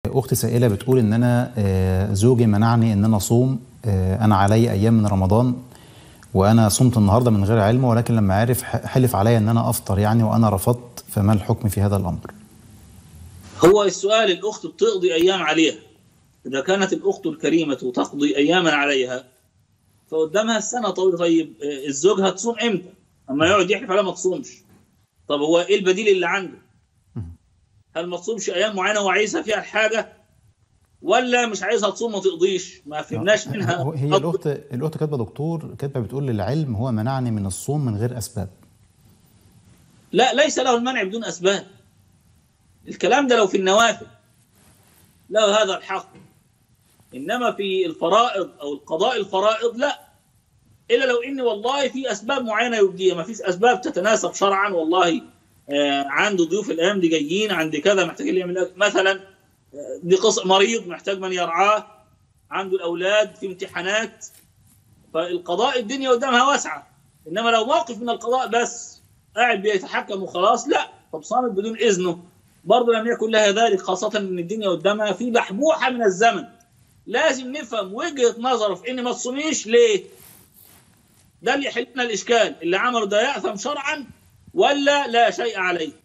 اختي سائله بتقول ان انا آه، زوجي منعني ان انا اصوم آه، انا علي ايام من رمضان وانا صمت النهارده من غير علم ولكن لما عرف ح- حلف عليا ان انا افطر يعني وانا رفضت فما الحكم في هذا الامر هو السؤال الأخت بتقضي أيام عليها إذا كانت الأخت الكريمة تقضي أياما عليها فقدامها السنة طويلة طيب آه، الزوج هتصوم إمتى؟ أما يقعد يحلف عليها ما تصومش طب هو إيه البديل اللي عنده؟ هل ما تصومش أيام معينة وعايزها فيها الحاجة ولا مش عايزها تصوم ما تقضيش ما فهمناش منها هو- هي الاخت الاخت كاتبه دكتور كاتبه بتقول العلم هو منعني من الصوم من غير اسباب لا ليس له المنع بدون أسباب الكلام ده لو في النوافل له هذا الحق إنما في الفرائض أو القضاء الفرائض لا إلا لو إن والله في أسباب معينة يبديها ما فيش أسباب تتناسب شرعا والله آه عنده ضيوف الأيام دي جايين عندي كذا محتاجين يعمل مثلا آه، دي قصة مريض محتاج من يرعاه عنده الأولاد في امتحانات فالقضاء الدنيا قدامها واسعة إنما لو موقف من القضاء بس قاعد بيتحكم وخلاص لا طب صامت بدون اذنه برضه لم يكن لها ذلك خاصة ان الدنيا قدامها في بحبوحة من الزمن لازم نفهم وجهة نظره في ان ما تصوميش ليه ده اللي يحل لنا الاشكال اللي عمله ده يأثم شرعا ولا لا شيء عليه